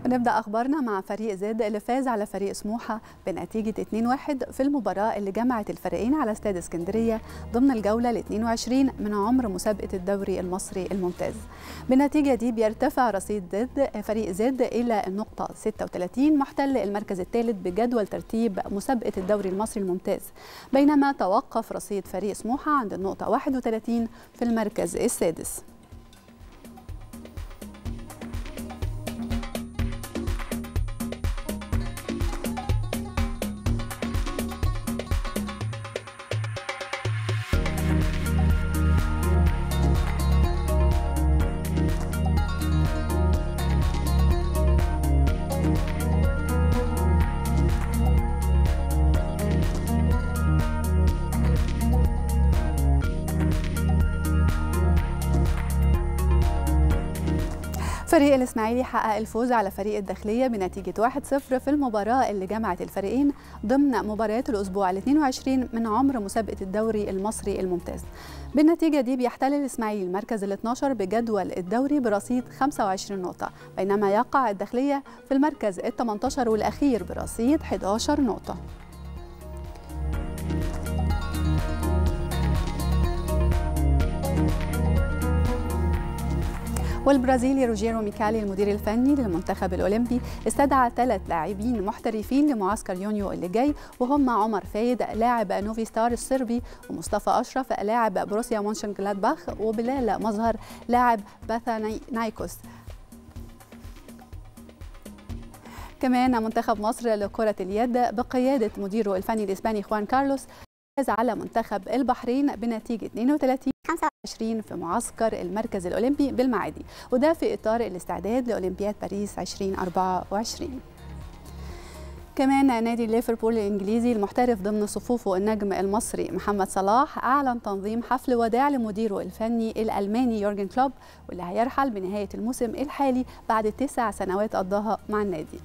ونبدأ أخبارنا مع فريق زد اللي فاز على فريق سموحة بنتيجة 2-1 في المباراة اللي جمعت الفريقين على استاد اسكندرية ضمن الجولة ال 22 من عمر مسابقة الدوري المصري الممتاز. بالنتيجة دي بيرتفع رصيد زد فريق زد إلى النقطة 36 محتل المركز الثالث بجدول ترتيب مسابقة الدوري المصري الممتاز بينما توقف رصيد فريق سموحة عند النقطة 31 في المركز السادس. فريق الإسماعيلي حقق الفوز على فريق الداخلية بنتيجة 1-0 في المباراة اللي جمعت الفريقين ضمن مباريات الأسبوع ال 22 من عمر مسابقة الدوري المصري الممتاز. بالنتيجة دي بيحتل الإسماعيلي المركز ال 12 بجدول الدوري برصيد 25 نقطة، بينما يقع الداخلية في المركز ال 18 والأخير برصيد 11 نقطة. والبرازيلي روجيرو ميكالي المدير الفني للمنتخب الأولمبي استدعى ثلاث لاعبين محترفين لمعسكر يونيو اللي جاي وهم عمر فايد لاعب نوفي ستار الصربي ومصطفى أشرف لاعب بروسيا مونشن جلادباخ وبلال مظهر لاعب باثا نايكوس كمان منتخب مصر لكرة اليد بقيادة مديره الفني الإسباني خوان كارلوس فاز على منتخب البحرين بنتيجة 32 25 في معسكر المركز الأولمبي بالمعادي وده في إطار الاستعداد لأولمبياد باريس 2024 كمان نادي ليفربول الإنجليزي المحترف ضمن صفوفه النجم المصري محمد صلاح أعلن تنظيم حفل وداع لمديره الفني الألماني يورجن كلوب واللي هيرحل بنهاية الموسم الحالي بعد تسع سنوات قضاها مع النادي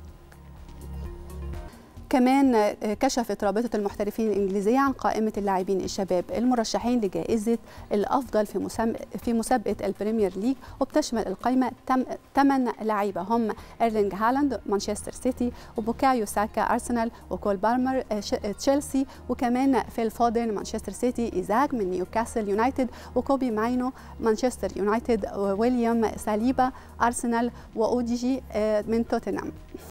كمان كشفت رابطة المحترفين الإنجليزية عن قائمة اللاعبين الشباب المرشحين لجائزة الأفضل في في مسابقة البريمير ليج وبتشمل القائمة ثمان لعيبة هم إيرلينج هالاند مانشستر سيتي وبوكايو ساكا أرسنال وكول بالمر تشيلسي وكمان فيل فودن مانشستر سيتي إيزاك من نيوكاسل يونايتد وكوبي ماينو مانشستر يونايتد وويليام ساليبا أرسنال وأوديجي من توتنهام